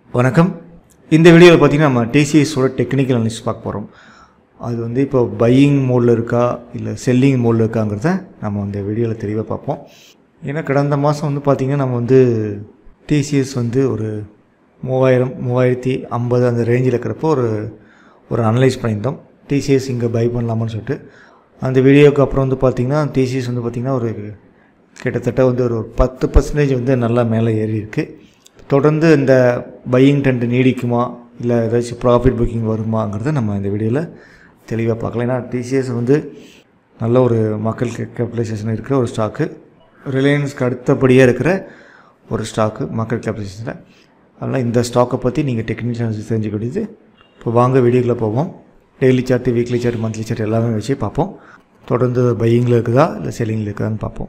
வணக்கம் இந்த வீடியோவில் பார்த்தீங்கன்னா நம்ம டிசிஎஸோட டெக்னிக்கல் அனலிஸ்ட் பார்க்க போகிறோம் அது வந்து இப்போ பையிங் மோடில் இருக்கா இல்லை செல்லிங் மோடில் இருக்காங்கிறத நம்ம இந்த வீடியோவில் தெளிவாக பார்ப்போம் ஏன்னா கடந்த மாதம் வந்து பார்த்திங்கன்னா நம்ம வந்து டிசிஎஸ் வந்து ஒரு மூவாயிரம் மூவாயிரத்தி ஐம்பது அந்த ரேஞ்சில் இருக்கிறப்போ ஒரு ஒரு அனலைஸ் பண்ணியிருந்தோம் டிசிஎஸ் இங்கே பை பண்ணலாமான்னு சொல்லிட்டு அந்த வீடியோவுக்கு அப்புறம் வந்து பார்த்திங்கன்னா டிசிஎஸ் வந்து பார்த்திங்கன்னா ஒரு கிட்டத்தட்ட வந்து ஒரு பத்து பர்சன்டேஜ் வந்து நல்லா மேலே ஏறி இருக்குது தொடர்ந்து இந்த பையிங் ட்ரெண்ட் நீடிக்குமா இல்லை ஏதாச்சும் ப்ராஃபிட் புக்கிங் வருமாங்கிறத நம்ம இந்த வீடியோவில் தெளிவாக பார்க்கலாம் ஏன்னா டிசிஎஸ் வந்து நல்ல ஒரு மக்கள் கேபிட்டலைசேஷன் இருக்கிற ஒரு ஸ்டாக்கு ரிலையன்ஸ்க்கு அடுத்தபடியாக இருக்கிற ஒரு ஸ்டாக்கு மக்கள் கேபிட்டலைசேஷனில் அதனால் இந்த ஸ்டாக்கை பற்றி நீங்கள் டெக்னிக்கல் தெரிஞ்சுக்கிட்டது இப்போ வாங்க வீடியோக்குள்ளே போவோம் daily chart weekly chart monthly chart எல்லாமே வச்சு பார்ப்போம் தொடர்ந்து பையிங்கில் இருக்குதா இல்லை செல்லிங்கில் இருக்குதான்னு பார்ப்போம்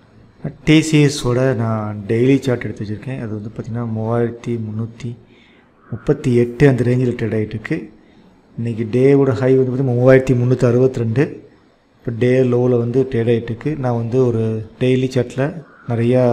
டிசிஎஸோட நான் டெய்லி சார்ட் எடுத்து வச்சுருக்கேன் அது வந்து பார்த்திங்கன்னா மூவாயிரத்தி முந்நூற்றி முப்பத்தி எட்டு அந்த ரேஞ்சில் ட்ரேட் ஆகிட்டு இருக்கு இன்றைக்கி டேவோட ஹை வந்து பார்த்திங்கன்னா மூவாயிரத்தி முந்நூற்றி அறுபத்தி ரெண்டு இப்போ டே லோவில் வந்து ட்ரேட் ஆகிட்டு இருக்கு நான் வந்து ஒரு டெய்லி சார்ட்டில் நிறையா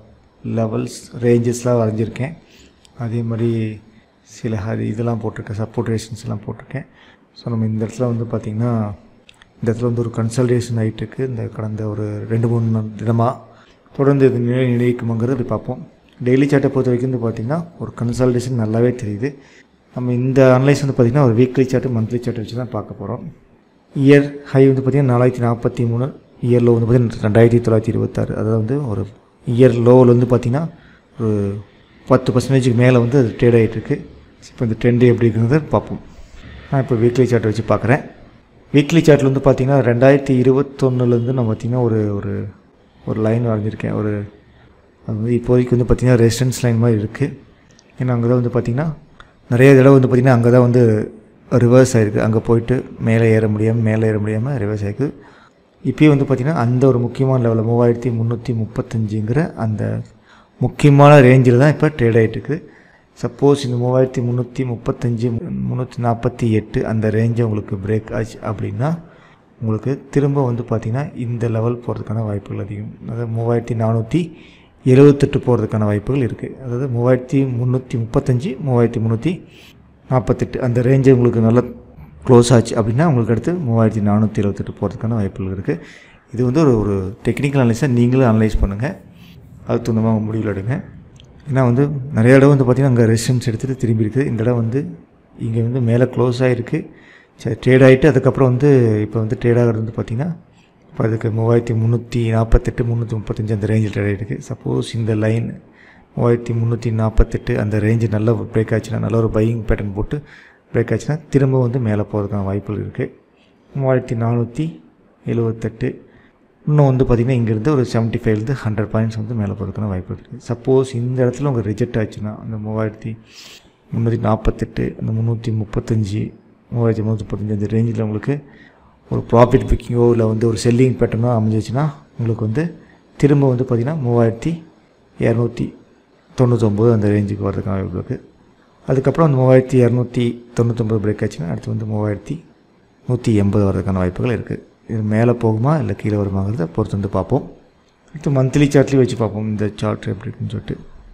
லெவல்ஸ் ரேஞ்சஸ்லாம் வரைஞ்சிருக்கேன் அதே மாதிரி சில ஹரி இதெல்லாம் போட்டிருக்கேன் சப்போர்ட் ரேஷன்ஸ் எல்லாம் போட்டிருக்கேன் ஸோ நம்ம இந்த இடத்துல வந்து பார்த்திங்கன்னா இந்த இடத்துல வந்து ஒரு கன்சல்டேஷன் ஆகிட்டு இருக்கு இந்த கடந்த ஒரு ரெண்டு மூணு தினமாக தொடர்ந்து இது நிலை நிலைக்குமாங்கிறது அப்படி பார்ப்போம் டெய்லி சார்ட்டை பொறுத்த வரைக்கும் வந்து பார்த்திங்கன்னா ஒரு கன்சல்டேஷன் நல்லாவே தெரியுது நம்ம இந்த அனலைஸ் வந்து பார்த்திங்கன்னா ஒரு வீக்லி சார்ட்டு மந்த்லி சார்ட் வச்சு தான் பார்க்க போகிறோம் இயர் ஹை வந்து பார்த்திங்கன்னா நாலாயிரத்தி நாற்பத்தி மூணு இயர் லோ வந்து பார்த்திங்கன்னா ரெண்டாயிரத்தி தொள்ளாயிரத்தி இருபத்தாறு அதாவது வந்து ஒரு இயர் லோவில் வந்து பார்த்திங்கன்னா ஒரு பத்து பர்சன்டேஜுக்கு மேலே வந்து அது ட்ரேட் ஆகிட்டு இருக்கு இப்போ இந்த ட்ரெண்டு எப்படி இருக்குங்கிறத பார்ப்போம் நான் இப்போ வீக்லி சார்ட் வச்சு பார்க்குறேன் வீக்லி சார்ட்டில் வந்து பார்த்திங்கன்னா ரெண்டாயிரத்தி இருபத்தொன்னுலேருந்து நான் பார்த்திங்கன்னா ஒரு ஒரு ஒரு லைன் வரைஞ்சிருக்கேன் ஒரு அது வந்து இப்போதைக்கு வந்து பார்த்திங்கன்னா ரெசிடென்ஸ் லைன் மாதிரி இருக்குது ஏன்னா அங்கே தான் வந்து பார்த்திங்கன்னா நிறைய தடவை வந்து பார்த்திங்கன்னா அங்கே தான் வந்து ரிவர்ஸ் ஆகிருக்கு அங்கே போயிட்டு மேலே ஏற முடியாமல் மேலே ஏற முடியாமல் ரிவர்ஸ் ஆகிருக்கு இப்போயும் வந்து பார்த்திங்கன்னா அந்த ஒரு முக்கியமான லெவலில் மூவாயிரத்தி முந்நூற்றி முப்பத்தஞ்சுங்கிற அந்த முக்கியமான ரேஞ்சில் தான் இப்போ ட்ரேட் ஆகிட்டுருக்கு சப்போஸ் இந்த மூவாயிரத்தி முந்நூற்றி முப்பத்தஞ்சு முந்நூற்றி நாற்பத்தி எட்டு அந்த ரேஞ்சை உங்களுக்கு பிரேக் ஆச்சு அப்படின்னா உங்களுக்கு திரும்ப வந்து பார்த்திங்கன்னா இந்த லெவல் போகிறதுக்கான வாய்ப்புகள் அதிகம் அதாவது மூவாயிரத்தி நானூற்றி எழுபத்தெட்டு போகிறதுக்கான வாய்ப்புகள் இருக்குது அதாவது மூவாயிரத்தி முந்நூற்றி முப்பத்தஞ்சு மூவாயிரத்தி முந்நூற்றி நாற்பத்தெட்டு அந்த ரேஞ்சு உங்களுக்கு நல்லா க்ளோஸ் ஆச்சு அப்படின்னா உங்களுக்கு அடுத்து மூவாயிரத்தி நானூற்றி எழுபத்தெட்டு போகிறதுக்கான வாய்ப்புகள் இருக்குது இது வந்து ஒரு ஒரு டெக்னிக்கல் அனலைஸாக நீங்களும் அனலைஸ் பண்ணுங்கள் அது தகுந்தமாக முடிவில் எடுங்க ஏன்னா வந்து நிறைய இடம் வந்து பார்த்திங்கன்னா அங்கே ரெசிஸ்டன்ஸ் எடுத்துகிட்டு திரும்பி இருக்குது இந்த இடம் வந்து இங்கே வந்து மேலே க்ளோஸ் ஆகிருக்கு சரி ட்ரேட் ஆகிட்டு அதுக்கப்புறம் வந்து இப்போ வந்து ட்ரேட் ஆகிறது வந்து பார்த்திங்கன்னா இப்போ அதுக்கு மூவாயிரத்தி முந்நூற்றி நாற்பத்தெட்டு முந்நூற்றி முப்பத்தஞ்சு அந்த ரேஞ்சில் ட்ரேட் ஆகிருக்கு சப்போஸ் இந்த லைன் மூவாயிரத்தி முந்நூற்றி நாற்பத்தெட்டு அந்த ரேஞ்சு நல்ல பிரேக் ஆச்சுன்னா நல்ல ஒரு பையிங் பேட்டர்ன் போட்டு பிரேக் ஆச்சுன்னா திரும்ப வந்து மேலே போகிறதுக்கான வாய்ப்புகள் இருக்குது மூவாயிரத்தி நானூற்றி எழுபத்தெட்டு இன்னும் வந்து பார்த்திங்கன்னா இங்கேருந்து ஒரு செவன்ட்டி ஃபைவ்லேருந்து ஹண்ட்ரட் பாயிண்ட்ஸ் வந்து மேலே போகிறதுக்கான வாய்ப்பு இருக்குது சப்போஸ் இந்த இடத்துல உங்கள் ரிஜெக்ட் ஆச்சுன்னா அந்த மூவாயிரத்தி முந்நூற்றி நாற்பத்தெட்டு அந்த முந்நூற்றி முப்பத்தஞ்சு மூவாயிரத்தி முந்நூற்றி முப்பத்தஞ்சு அந்த ரேஞ்சில் உங்களுக்கு ஒரு ப்ராஃபிட் புக்கிங்கோ இல்லை வந்து ஒரு செல்லிங் பேட்டர்னோ அமைஞ்சிச்சுன்னா உங்களுக்கு வந்து திரும்ப வந்து பார்த்திங்கன்னா மூவாயிரத்தி இரநூத்தி தொண்ணூற்றொம்பது அந்த ரேஞ்சுக்கு வர்றதுக்கான வாய்ப்பு இருக்குது அதுக்கப்புறம் அந்த மூவாயிரத்தி இரநூத்தி தொண்ணூற்றொம்பது பிரேக் ஆச்சுன்னா அடுத்து வந்து மூவாயிரத்தி நூற்றி எண்பது வர்றதுக்கான வாய்ப்புகள் இருக்குது இது மேலே போகுமா இல்லை கீழே வருமாங்கிறத பொறுத்து வந்து பார்ப்போம் அடுத்து மந்த்லி சார்ட்லேயும் வச்சு பார்ப்போம் இந்த சார்ட் எப்படி இருக்குன்னு சொல்லிட்டு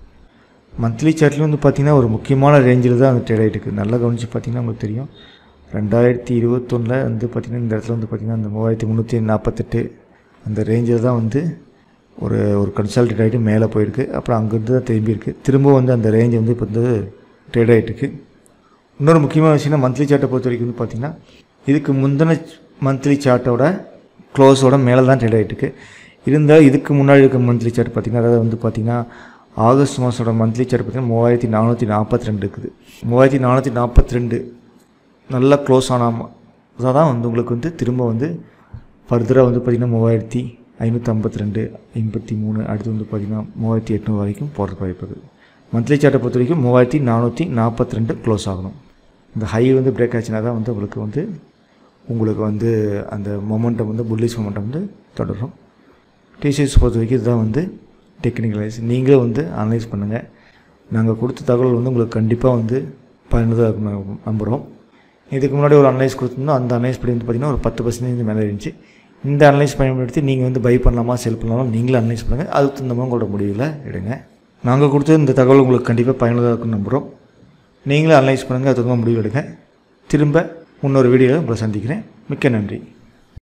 மந்த்லி சார்ட்லேயும் வந்து பார்த்திங்கன்னா ஒரு முக்கியமான ரேஞ்சில் தான் அந்த ட்ரேட் ஆகிட்டு இருக்குது நல்லா கவனித்து பார்த்திங்கன்னா உங்களுக்கு தெரியும் ரெண்டாயிரத்தி இருபத்தொன்னில் வந்து பார்த்திங்கன்னா இந்த இடத்துல வந்து பார்த்திங்கன்னா அந்த மூவாயிரத்தி முந்நூற்றி நாற்பத்தெட்டு அந்த ரேஞ்சில் தான் வந்து ஒரு ஒரு கன்சல்டேட் ஆகிட்டு மேலே போயிருக்கு அப்புறம் அங்கேருந்து தான் திரும்பி இருக்குது திரும்ப வந்து அந்த ரேஞ்ச் வந்து இப்போ வந்து ட்ரேட் ஆகிட்டுருக்கு இன்னொரு முக்கியமான விஷயம்னா மந்த்லி சார்ட்டை பொறுத்த வரைக்கும் வந்து பார்த்திங்கன்னா இதுக்கு முந்தின மந்த்லி சார்ட்டோட க்ளோஸோட மேலே தான் ட்ரேட் ஆகிட்டுருக்கு இருந்தால் இதுக்கு முன்னாடி இருக்க மந்த்லி சார்ட் பார்த்திங்கன்னா அதாவது வந்து பார்த்திங்கன்னா ஆகஸ்ட் மாதத்தோட மந்த்லி சார்ட் பார்த்திங்கன்னா மூவாயிரத்தி நானூற்றி நாற்பத்தி ரெண்டு இருக்குது மூவாயிரத்தி நானூற்றி நாற்பத்தி ரெண்டு நல்லா க்ளோஸ் ஆனால் தான் வந்து உங்களுக்கு வந்து திரும்ப வந்து ஃபர்தராக வந்து பார்த்திங்கன்னா மூவாயிரத்தி ஐநூற்றி ஐம்பத்தி ரெண்டு எண்பத்தி மூணு அடுத்து வந்து பார்த்திங்கன்னா மூவாயிரத்தி எட்நூறு வரைக்கும் போகிறதுக்கு வாய்ப்பு இருக்குது மந்த்லி சார்ட்டை பொறுத்த வரைக்கும் மூவாயிரத்தி நானூற்றி நாற்பத்தி ரெண்டு க்ளோஸ் ஆகணும் இந்த ஹை வந்து பிரேக் ஆச்சுன்னா தான் வந்து உங்களுக்கு வந்து உங்களுக்கு வந்து அந்த மொமெண்டம் வந்து புல்லிஷ் மொமெண்டம் வந்து தொடரும் டிசிஎஸ் பொறுத்த வரைக்கும் இதுதான் வந்து டெக்னிக்கலைஸ் நீங்களே வந்து அனலைஸ் பண்ணுங்கள் நாங்கள் கொடுத்த தகவல் வந்து உங்களுக்கு கண்டிப்பாக வந்து பயனுள்ளதாக இருக்கும் நம்புகிறோம் இதுக்கு முன்னாடி ஒரு அனலைஸ் கொடுத்துருந்தோம் அந்த அனலைஸ் படி வந்து பார்த்திங்கன்னா ஒரு பத்து பர்சன்டேஜ் மேலே இருந்துச்சு இந்த அனலைஸ் பயன்படுத்தி நீங்கள் வந்து பை பண்ணலாமா செல் பண்ணலாமா நீங்களே அனலைஸ் பண்ணுங்கள் அதுக்கு தகுந்த மாதிரி உங்களோட முடிவில் எடுங்க நாங்கள் கொடுத்த இந்த தகவல் உங்களுக்கு கண்டிப்பாக பயனுள்ளதாக இருக்கும்னு நம்புகிறோம் நீங்களும் அனலைஸ் பண்ணுங்கள் அது ரொம்ப முடிவு எடுங்க திரும்ப இன்னொரு வீடியோவில் உங்களை சந்திக்கிறேன் மிக்க நன்றி